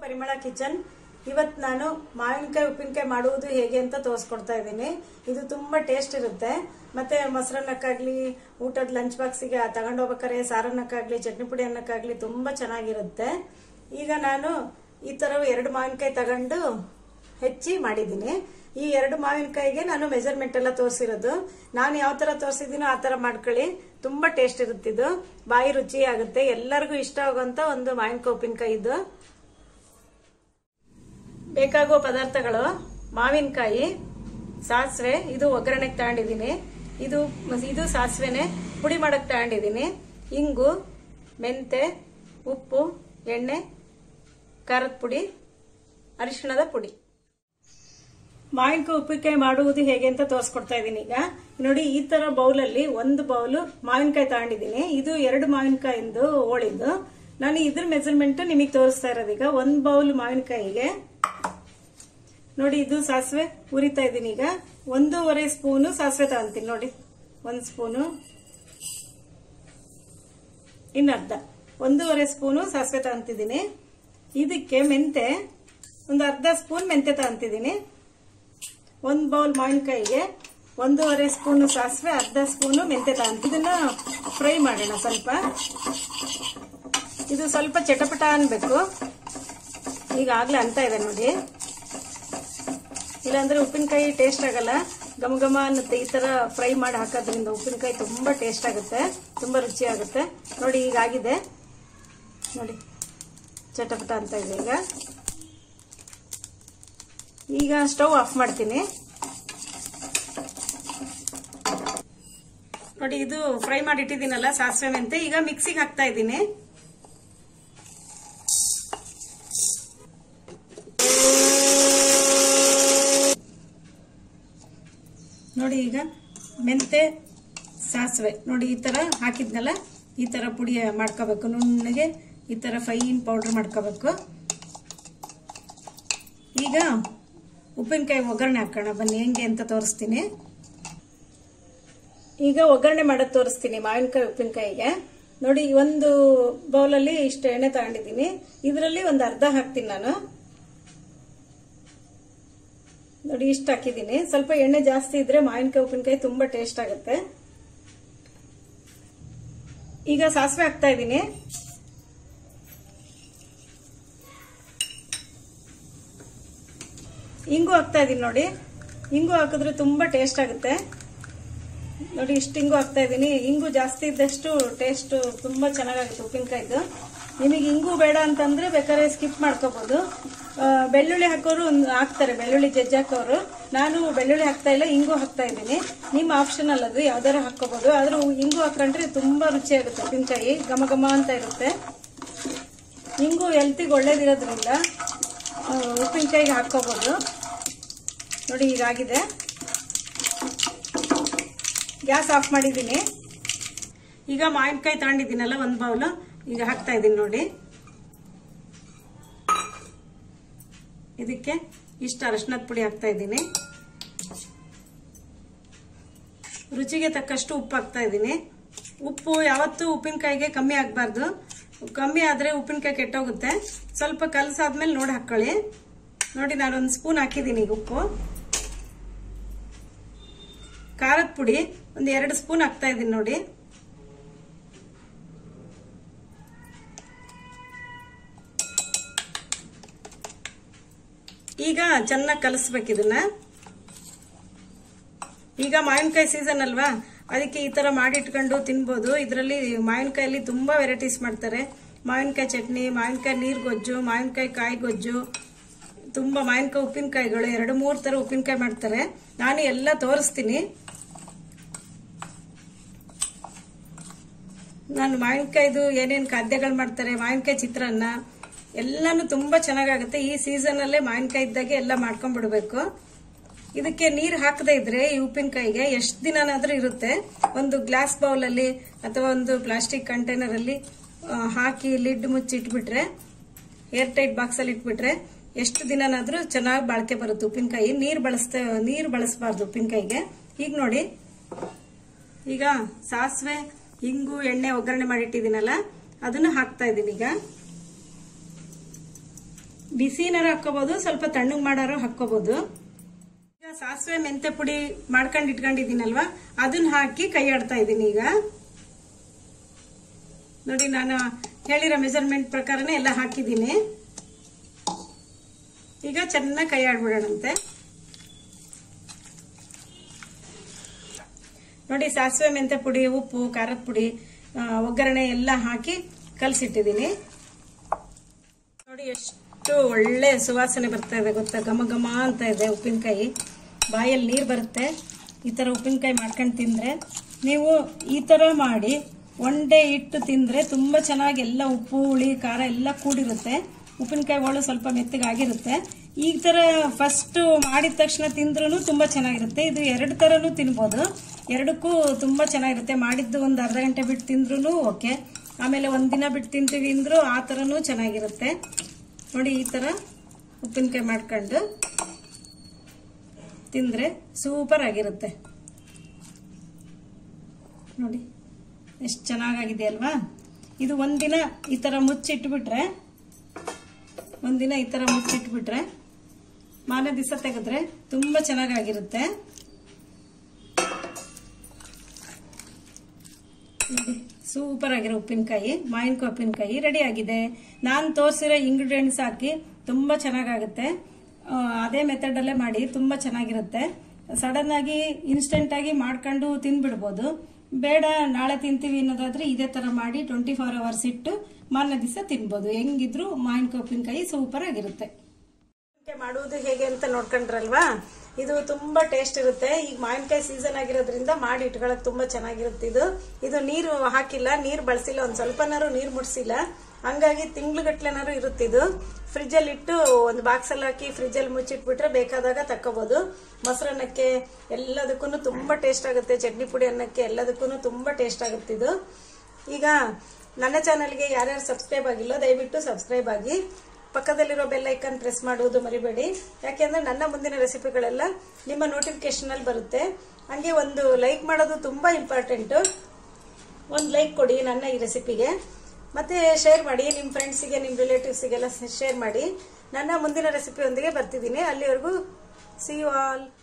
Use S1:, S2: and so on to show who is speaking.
S1: ಪರಿಮಳ ಕಿಚನ್ ಇವತ್ತು ನಾನು ಮಾವಿನಕಾಯಿ ಉಪ್ಪಿನಕಾಯಿ ಮಾಡುವುದು ಹೇಗೆ ಅಂತ ತೋರಿಸ್ಕೊಡ್ತಾ ಇದ್ದೀನಿ ಇದು ತುಂಬಾ ಟೇಸ್ಟ್ ಇರುತ್ತೆ ಮತ್ತೆ ಮೊಸರನ್ನಕ್ಕಾಗ್ಲಿ ಊಟದ ಲಂಚ್ ಬಾಕ್ಸಿಗೆ ತಗೊಂಡೋಗ್ಬೇಕಾದ್ರೆ ಸಾರನ್ನಕ್ಕಾಗ್ಲಿ ಚಟ್ನಿ ಪುಡಿ ಅನ್ನಕ್ಕಾಗ್ಲಿ ತುಂಬಾ ಚೆನ್ನಾಗಿರುತ್ತೆ ಈಗ ನಾನು ಈ ತರ ಎರಡು ಮಾವಿನಕಾಯಿ ತಗೊಂಡು ಹೆಚ್ಚಿ ಮಾಡಿದ್ದೀನಿ ಈ ಎರಡು ಮಾವಿನಕಾಯಿಗೆ ನಾನು ಮೆಜರ್ಮೆಂಟ್ ಎಲ್ಲ ತೋರಿಸಿರೋದು ನಾನು ಯಾವ ತರ ತೋರಿಸಿದ್ದೀನೋ ಆ ತರ ಮಾಡ್ಕೊಳ್ಳಿ ತುಂಬಾ ಟೇಸ್ಟ್ ಇರುತ್ತಿದ್ದು ಬಾಯಿ ರುಚಿ ಆಗುತ್ತೆ ಎಲ್ಲರಿಗೂ ಇಷ್ಟ ಆಗುವಂತ ಒಂದು ಮಾವಿನಕಾಯಿ ಉಪ್ಪಿನಕಾಯಿ ಇದು ಬೇಕಾಗುವ ಪದಾರ್ಥಗಳು ಮಾವಿನಕಾಯಿ ಸಾಸಿವೆ ಇದು ಒಗ್ಗರಣೆಗೆ ತಗೊಂಡಿದ್ದೀನಿ ಇದು ಇದು ಸಾಸಿವೆನೆ ಪುಡಿ ಮಾಡಕ್ ತಗೊಂಡಿದ್ದೀನಿ ಇಂಗು ಮೆಂತೆ ಉಪ್ಪು ಎಣ್ಣೆ ಖಾರದ ಪುಡಿ ಅರಿಶಿಣದ ಪುಡಿ ಮಾವಿನಕಾಯಿ ಉಪ್ಪಿನಕಾಯಿ ಮಾಡುವುದು ಹೇಗೆ ಅಂತ ತೋರಿಸ್ಕೊಡ್ತಾ ಇದ್ದೀನಿ ಈಗ ನೋಡಿ ಈ ತರ ಬೌಲಲ್ಲಿ ಒಂದು ಬೌಲ್ ಮಾವಿನಕಾಯಿ ತಗೊಂಡಿದ್ದೀನಿ ಇದು ಎರಡು ಮಾವಿನಕಾಯಿಂದು ಹೋಳಿದ್ದು ನಾನು ಇದ್ರ ಮೆಜರ್ಮೆಂಟ್ ನಿಮಗೆ ತೋರಿಸ್ತಾ ಇರೋದೀಗ ಒಂದ್ ಬೌಲ್ ಮಾವಿನಕಾಯಿಗೆ ನೋಡಿ ಇದು ಸಾಸಿವೆ ಉರಿತಾ ಇದ್ದೀನಿ ಈಗ ಒಂದೂವರೆ ಸ್ಪೂನು ಸಾಸಿವೆ ತಗೊಂತೀನಿ ನೋಡಿ ಒಂದ್ ಸ್ಪೂನು ಇನ್ನರ್ಧ ಒಂದೂವರೆ ಸ್ಪೂನು ಸಾಸಿವೆ ತಗೊಂತಿದ್ದೀನಿ ಇದಕ್ಕೆ ಮೆಂತೆ ಒಂದು ಅರ್ಧ ಸ್ಪೂನ್ ಮೆಂತೆ ತಗೊಂತಿದ್ದೀನಿ ಒಂದು ಬೌಲ್ ಮಾವಿನಕಾಯಿಗೆ ಒಂದೂವರೆ ಸ್ಪೂನು ಸಾಸಿವೆ ಅರ್ಧ ಸ್ಪೂನು ಮೆಂತೆ ತಗೊಂತ ಇದನ್ನ ಫ್ರೈ ಮಾಡೋಣ ಸ್ವಲ್ಪ ಇದು ಸ್ವಲ್ಪ ಚಟಪಟ ಅನ್ಬೇಕು ಈಗಾಗ್ಲೇ ಅಂತ ಇದೆ ನೋಡಿ ಇಲ್ಲಾಂದ್ರೆ ಉಪ್ಪಿನಕಾಯಿ ಟೇಸ್ಟ್ ಆಗಲ್ಲ ಘಮ ಘಮ ಅನ್ನತ್ತೆ ಈ ತರ ಫ್ರೈ ಮಾಡಿ ಹಾಕೋದ್ರಿಂದ ಉಪ್ಪಿನಕಾಯಿ ತುಂಬಾ ಟೇಸ್ಟ್ ಆಗುತ್ತೆ ತುಂಬಾ ರುಚಿ ಆಗುತ್ತೆ ನೋಡಿ ಈಗ ಆಗಿದೆ ನೋಡಿ ಚಟಪಟ ಅಂತ ಇದೆ ಈಗ ಈಗ ಸ್ಟವ್ ಆಫ್ ಮಾಡ್ತೀನಿ ನೋಡಿ ಇದು ಫ್ರೈ ಮಾಡಿ ಇಟ್ಟಿದ್ದೀನಲ್ಲ ಸಾಸಿವೆ ಮೆಂತೆ ಈಗ ಮಿಕ್ಸಿಗೆ ಹಾಕ್ತಾ ಇದ್ದೀನಿ ನೋಡಿ ಈಗ ಮೆಂತೆ ಸಾಸಿವೆ ನೋಡಿ ಈ ತರ ಹಾಕಿದ್ನಲ್ಲ ಈ ತರ ಪುಡಿ ಮಾಡ್ಕೋಬೇಕು ನುಣ್ಣಗೆ ಈ ತರ ಫೈನ್ ಪೌಡರ್ ಮಾಡ್ಕೋಬೇಕು ಈಗ ಉಪ್ಪಿನಕಾಯಿ ಒಗ್ಗರಣೆ ಹಾಕೋಣ ಬನ್ನಿ ಹೆಂಗೆ ಅಂತ ತೋರಿಸ್ತೀನಿ ಈಗ ಒಗ್ಗರಣೆ ಮಾಡೋದು ತೋರಿಸ್ತೀನಿ ಮಾವಿನಕಾಯಿ ಉಪ್ಪಿನಕಾಯಿಗೆ ನೋಡಿ ಒಂದು ಬೌಲಲ್ಲಿ ಇಷ್ಟು ಎಣ್ಣೆ ತಗೊಂಡಿದ್ದೀನಿ ಇದರಲ್ಲಿ ಒಂದು ಅರ್ಧ ಹಾಕ್ತೀನಿ ನಾನು ನೋಡಿ ಇಷ್ಟು ಹಾಕಿದ್ದೀನಿ ಸ್ವಲ್ಪ ಎಣ್ಣೆ ಜಾಸ್ತಿ ಇದ್ರೆ ಮಾವಿನಕಾಯಿ ಉಪ್ಪಿನಕಾಯಿ ತುಂಬಾ ಟೇಸ್ಟ್ ಆಗುತ್ತೆ ಈಗ ಸಾಸಿವೆ ಹಾಕ್ತಾ ಇದ್ದೀನಿ ಇಂಗು ಹಾಕ್ತಾ ಇದೀನಿ ನೋಡಿ ಇಂಗು ಹಾಕಿದ್ರೆ ತುಂಬಾ ಟೇಸ್ಟ್ ಆಗುತ್ತೆ ನೋಡಿ ಇಷ್ಟು ಇಂಗು ಹಾಕ್ತಾ ಇದ್ದೀನಿ ಇಂಗು ಜಾಸ್ತಿ ಇದ್ದಷ್ಟು ಟೇಸ್ಟ್ ತುಂಬಾ ಚೆನ್ನಾಗಾಗುತ್ತೆ ಉಪ್ಪಿನಕಾಯ್ದು ನಿಮಗೆ ಇಂಗು ಬೇಡ ಅಂತಂದ್ರೆ ಬೇಕಾದ್ರೆ ಸ್ಕಿಪ್ ಮಾಡ್ಕೋಬಹುದು ಬೆಳ್ಳುಳ್ಳಿ ಹಾಕೋರು ಒಂದ್ ಹಾಕ್ತಾರೆ ಬೆಳ್ಳುಳ್ಳಿ ಜಜ್ಜಿ ಹಾಕೋರು ನಾನು ಬೆಳ್ಳುಳ್ಳಿ ಹಾಕ್ತಾ ಇಲ್ಲ ಇಂಗು ಹಾಕ್ತಾ ಇದ್ದೀನಿ ನಿಮ್ಮ ಆಪ್ಷನಲ್ ಅದು ಯಾವ್ದಾರು ಹಾಕೋಬಹುದು ಆದ್ರೂ ಇಂಗು ಹಾಕೊಂಡ್ರೆ ತುಂಬಾ ರುಚಿ ಆಗುತ್ತೆ ಉಪ್ಪಿನಕಾಯಿ ಘಮ ಘಮ ಅಂತ ಇರುತ್ತೆ ಇಂಗು ಹೆಲ್ತಿಗೆ ಒಳ್ಳೇದಿರೋದ್ರಿಂದ ಉಪ್ಪಿನಕಾಯಿಗೆ ಹಾಕೋಬಹುದು ನೋಡಿ ಹೀಗಾಗಿದೆ ಗ್ಯಾಸ್ ಆಫ್ ಮಾಡಿದ್ದೀನಿ ಈಗ ಮಾವಿನಕಾಯಿ ತಗೊಂಡಿದ್ದೀನಲ್ಲ ಒಂದು ಬೌಲು ಈಗ ಹಾಕ್ತಾ ಇದ್ದೀನಿ ನೋಡಿ ಇದಕ್ಕೆ ಇಷ್ಟ ಅರಶಿನದ ಪುಡಿ ಹಾಕ್ತಾ ಇದ್ದೀನಿ ರುಚಿಗೆ ತಕ್ಕಷ್ಟು ಉಪ್ಪು ಹಾಕ್ತಾ ಇದ್ದೀನಿ ಉಪ್ಪು ಯಾವತ್ತೂ ಉಪ್ಪಿನಕಾಯಿಗೆ ಕಮ್ಮಿ ಆಗಬಾರ್ದು ಕಮ್ಮಿ ಆದರೆ ಉಪ್ಪಿನಕಾಯಿ ಕೆಟ್ಟೋಗುತ್ತೆ ಸ್ವಲ್ಪ ಕಲಸಾದ್ಮೇಲೆ ನೋಡಿ ಹಾಕೊಳ್ಳಿ ನೋಡಿ ನಾನು ಒಂದು ಸ್ಪೂನ್ ಹಾಕಿದ್ದೀನಿ ಈಗ ಉಪ್ಪು ಖಾರದ ಪುಡಿ ಒಂದು ಎರಡು ಸ್ಪೂನ್ ಹಾಕ್ತಾ ಇದ್ದೀನಿ ನೋಡಿ ಈಗ ಚೆನ್ನಾಗಿ ಕಲಿಸ್ಬೇಕು ಇದನ್ನ ಈಗ ಮಾವಿನಕಾಯಿ ಸೀಸನ್ ಅಲ್ವಾ ಅದಕ್ಕೆ ಈ ತರ ಮಾಡಿಟ್ಕೊಂಡು ತಿನ್ಬೋದು ಇದರಲ್ಲಿ ಮಾವಿನಕಾಯಲ್ಲಿ ತುಂಬಾ ವೆರೈಟೀಸ್ ಮಾಡ್ತಾರೆ ಮಾವಿನಕಾಯಿ ಚಟ್ನಿ ಮಾವಿನಕಾಯಿ ನೀರ್ ಗೊಜ್ಜು ಮಾವಿನಕಾಯಿ ಕಾಯಿ ಗೊಜ್ಜು ತುಂಬಾ ಮಾವಿನಕಾಯಿ ಉಪ್ಪಿನಕಾಯಿಗಳು ಎರಡು ಮೂರು ತರ ಉಪ್ಪಿನಕಾಯಿ ಮಾಡ್ತಾರೆ ನಾನು ಎಲ್ಲ ತೋರಿಸ್ತೀನಿ ನಾನು ಮಾವಿನಕಾಯ್ದು ಏನೇನು ಖಾದ್ಯಗಳು ಮಾಡ್ತಾರೆ ಮಾವಿನಕಾಯಿ ಚಿತ್ರಾನ್ನ ಎಲ್ಲಾನು ತುಂಬಾ ಚೆನ್ನಾಗಾಗುತ್ತೆ ಈ ಸೀಸನ್ ಅಲ್ಲೇ ಮಾವಿನಕಾಯಿ ಇದ್ದಾಗೆ ಎಲ್ಲ ಮಾಡ್ಕೊಂಡ್ಬಿಡ್ಬೇಕು ಇದಕ್ಕೆ ನೀರು ಹಾಕದೇ ಇದ್ರೆ ಈ ಉಪ್ಪಿನಕಾಯಿಗೆ ಎಷ್ಟು ದಿನನಾದ್ರೂ ಇರುತ್ತೆ ಒಂದು ಗ್ಲಾಸ್ ಬೌಲ್ ಅಲ್ಲಿ ಅಥವಾ ಒಂದು ಪ್ಲಾಸ್ಟಿಕ್ ಕಂಟೈನರ್ ಅಲ್ಲಿ ಆ, ಹಾಕಿ ಲಿಡ್ ಮುಚ್ಚಿ ಇಟ್ಬಿಟ್ರೆ ಏರ್ ಟೈಟ್ ಬಾಕ್ಸ್ ಅಲ್ಲಿ ಇಟ್ಬಿಟ್ರೆ ಎಷ್ಟು ದಿನನಾದ್ರೂ ಚೆನ್ನಾಗಿ ಬಾಳಿಕೆ ಬರುತ್ತೆ ಉಪ್ಪಿನಕಾಯಿ ನೀರು ಬಳಸ್ತಾ ನೀರು ಬಳಸಬಾರ್ದು ಉಪ್ಪಿನಕಾಯಿಗೆ ಈಗ ನೋಡಿ ಈಗ ಸಾಸಿವೆ ಹಿಂಗು ಎಣ್ಣೆ ಒಗ್ಗರಣೆ ಮಾಡಿಟ್ಟಿದ್ದೀನಲ್ಲ ಅದನ್ನ ಹಾಕ್ತಾ ಇದ್ದೀನಿ ಈಗ ಬಿಸಿನಾರು ಹಾಕೋಬಹುದು ಸ್ವಲ್ಪ ತಣ್ಣಗ್ ಮಾಡಾರು ಹಾಕೋಬಹುದು ಈಗ ಸಾಸಿವೆ ಮೆಂತೆ ಪುಡಿ ಮಾಡ್ಕೊಂಡು ಇಟ್ಕೊಂಡಿದ್ದೀನಲ್ವಾ ಅದನ್ನ ಹಾಕಿ ಕೈ ಆಡ್ತಾ ಇದ್ದೀನಿ ಈಗ ನೋಡಿ ನಾನು ಹೇಳಿರೋ ಮೆಜರ್ಮೆಂಟ್ ಪ್ರಕಾರನೇ ಎಲ್ಲ ಹಾಕಿದ್ದೀನಿ ಈಗ ಚೆನ್ನಾಗಿ ಕೈ ಆಡ್ಬಿಡೋಣಂತೆ ನೋಡಿ ಸಾಸಿವೆ ಮೆಂತೆ ಪುಡಿ ಉಪ್ಪು ಖಾರದ ಪುಡಿ ಆ, ಒಗ್ಗರಣೆ ಎಲ್ಲ ಹಾಕಿ ಕಲಸಿಟ್ಟಿದ್ದೀನಿ ನೋಡಿ ಎಷ್ಟು ಒಳ್ಳೆ ಸುವಾಸನೆ ಬರ್ತಾ ಇದೆ ಗೊತ್ತಾ ಘಮ ಘಮ ಅಂತ ಇದೆ ಉಪ್ಪಿನಕಾಯಿ ಬಾಯಲ್ಲಿ ನೀರು ಬರುತ್ತೆ ಈ ಥರ ಉಪ್ಪಿನಕಾಯಿ ಮಾಡ್ಕೊಂಡು ತಿಂದರೆ ನೀವು ಈ ಥರ ಮಾಡಿ ಒನ್ ಡೇ ಇಟ್ಟು ತಿಂದರೆ ತುಂಬ ಚೆನ್ನಾಗಿ ಎಲ್ಲ ಉಪ್ಪು ಹುಳಿ ಖಾರ ಎಲ್ಲ ಕೂಡಿರುತ್ತೆ ಉಪ್ಪಿನಕಾಯಿ ಒಳ್ಳೆ ಸ್ವಲ್ಪ ಮೆತ್ತಗಾಗಿರುತ್ತೆ ಈ ಥರ ಫಸ್ಟ್ ಮಾಡಿದ ತಕ್ಷಣ ತಿಂದ್ರೂ ತುಂಬ ಚೆನ್ನಾಗಿರುತ್ತೆ ಇದು ಎರಡು ಥರನೂ ತಿನ್ಬೋದು ಎರಡಕ್ಕೂ ತುಂಬ ಚೆನ್ನಾಗಿರುತ್ತೆ ಮಾಡಿದ್ದು ಒಂದು ಅರ್ಧ ಗಂಟೆ ಬಿಟ್ಟು ತಿಂದ್ರೂ ಓಕೆ ಆಮೇಲೆ ಒಂದಿನ ಬಿಟ್ಟು ತಿಂತೀವಿ ಅಂದ್ರೂ ಆ ಥರನೂ ಚೆನ್ನಾಗಿರುತ್ತೆ ನೋಡಿ ಈ ಥರ ಉಪ್ಪಿನಕಾಯಿ ಮಾಡ್ಕೊಂಡು ತಿಂದರೆ ಸೂಪರ್ ಆಗಿರುತ್ತೆ ನೋಡಿ ಎಷ್ಟು ಚೆನ್ನಾಗಾಗಿದೆ ಅಲ್ವಾ ಇದು ಒಂದಿನ ಈ ಥರ ಮುಚ್ಚಿಟ್ಬಿಟ್ರೆ ಒಂದಿನ ಈ ಥರ ಮುಚ್ಚಿಟ್ಬಿಟ್ರೆ ಮಾರನೇ ದಿವಸ ತೆಗೆದ್ರೆ ತುಂಬ ಚೆನ್ನಾಗಾಗಿರುತ್ತೆ ನೋಡಿ ಸೂಪರ್ ಆಗಿರೋ ಉಪ್ಪಿನಕಾಯಿ ಮಾವಿನಕಾಯಿ ಉಪ್ಪಿನಕಾಯಿ ರೆಡಿ ಆಗಿದೆ ನಾನು ತೋರಿಸಿರೋ ಇಂಗ್ರೀಡಿಯೆಂಟ್ಸ್ ಹಾಕಿ ತುಂಬ ಚೆನ್ನಾಗಾಗುತ್ತೆ ಆ, ಅದೇ ಮೆಥಡಲ್ಲೇ ಮಾಡಿ ತುಂಬ ಚೆನ್ನಾಗಿರುತ್ತೆ ಸಡನ್ ಆಗಿ ಇನ್ಸ್ಟೆಂಟ್ ಆಗಿ ಮಾಡ್ಕೊಂಡು ತಿನ್ಬಿಡ್ಬೋದು ಬೇಡ ನಾಳೆ ತಿಂತೀವಿ ಅನ್ನೋದಾದ್ರೆ ಇದೇ ತರ ಮಾಡಿ ಟ್ವೆಂಟಿ ಫೋರ್ ಅವರ್ಸ್ ಇಟ್ಟು ಮಾರನೇ ದಿವಸ ತಿನ್ಬೋದು ಹೆಂಗಿದ್ರು ಮಾವಿನಕಾಯಿ ಉಪ್ಪಿನಕಾಯಿ ಸೂಪರ್ ಆಗಿರುತ್ತೆ ಮಾವಿನಕಾಯಿ ಮಾಡುವುದು ಹೇಗೆ ಅಂತ ನೋಡ್ಕೊಂಡ್ರಲ್ವಾ ಇದು ತುಂಬಾ ಟೇಸ್ಟ್ ಇರುತ್ತೆ ಈಗ ಮಾವಿನಕಾಯಿ ಸೀಸನ್ ಆಗಿರೋದ್ರಿಂದ ಮಾಡಿ ಇಟ್ಕೊಳಕ್ ತುಂಬಾ ಚೆನ್ನಾಗಿರುತ್ತೆ ಇದು ಇದು ನೀರು ಹಾಕಿಲ್ಲ ನೀರು ಬಳಸಿಲ್ಲ ಒಂದ್ ಸ್ವಲ್ಪನಾರು ನೀರು ಮುಡ್ಸಿಲ್ಲ ಹಂಗಾಗಿ ತಿಂಗ್ಳುಗಟ್ಲೆನಾರು ಇರುತ್ತೆ ಇದು ಫ್ರಿಜ್ ಅಲ್ಲಿ ಇಟ್ಟು ಒಂದು ಬಾಕ್ಸ್ ಅಲ್ಲಿ ಹಾಕಿ ಫ್ರಿಜ್ ಅಲ್ಲಿ ಮುಚ್ಚಿಟ್ಬಿಟ್ರೆ ಬೇಕಾದಾಗ ತಕ್ಕೋಬಹುದು ಮೊಸರನ್ನಕ್ಕೆ ಎಲ್ಲದಕ್ಕೂ ತುಂಬಾ ಟೇಸ್ಟ್ ಆಗುತ್ತೆ ಚಟ್ನಿ ಪುಡಿ ಅನ್ನಕ್ಕೆ ಎಲ್ಲದಕ್ಕೂ ತುಂಬಾ ಟೇಸ್ಟ್ ಆಗುತ್ತೆ ಇದು ಈಗ ನನ್ನ ಚಾನಲ್ಗೆ ಯಾರ್ಯಾರು ಸಬ್ಸ್ಕ್ರೈಬ್ ಆಗಿಲ್ಲೋ ದಯವಿಟ್ಟು ಸಬ್ಸ್ಕ್ರೈಬ್ ಆಗಿ ಪಕ್ಕದಲ್ಲಿರೋ ಬೆಲ್ ಐಕನ್ ಪ್ರೆಸ್ ಮಾಡುವುದು ಮರಿಬೇಡಿ ಯಾಕೆಂದ್ರೆ ನನ್ನ ಮುಂದಿನ ರೆಸಿಪಿಗಳೆಲ್ಲ ನಿಮ್ಮ ನೋಟಿಫಿಕೇಶನ್ ಅಲ್ಲಿ ಬರುತ್ತೆ ಹಂಗೆ ಒಂದು ಲೈಕ್ ಮಾಡೋದು ತುಂಬಾ ಇಂಪಾರ್ಟೆಂಟ್ ಒಂದು ಲೈಕ್ ಕೊಡಿ ನನ್ನ ಈ ರೆಸಿಪಿಗೆ ಮತ್ತೆ ಶೇರ್ ಮಾಡಿ ನಿಮ್ಮ ಫ್ರೆಂಡ್ಸಿಗೆ ನಿಮ್ಮ ರಿಲೇಟಿವ್ಸಿಗೆಲ್ಲ ಶೇರ್ ಮಾಡಿ ನನ್ನ ಮುಂದಿನ ರೆಸಿಪಿಯೊಂದಿಗೆ ಬರ್ತಿದ್ದೀನಿ ಅಲ್ಲಿವರೆಗೂ ಸಿ ಯು ಆಲ್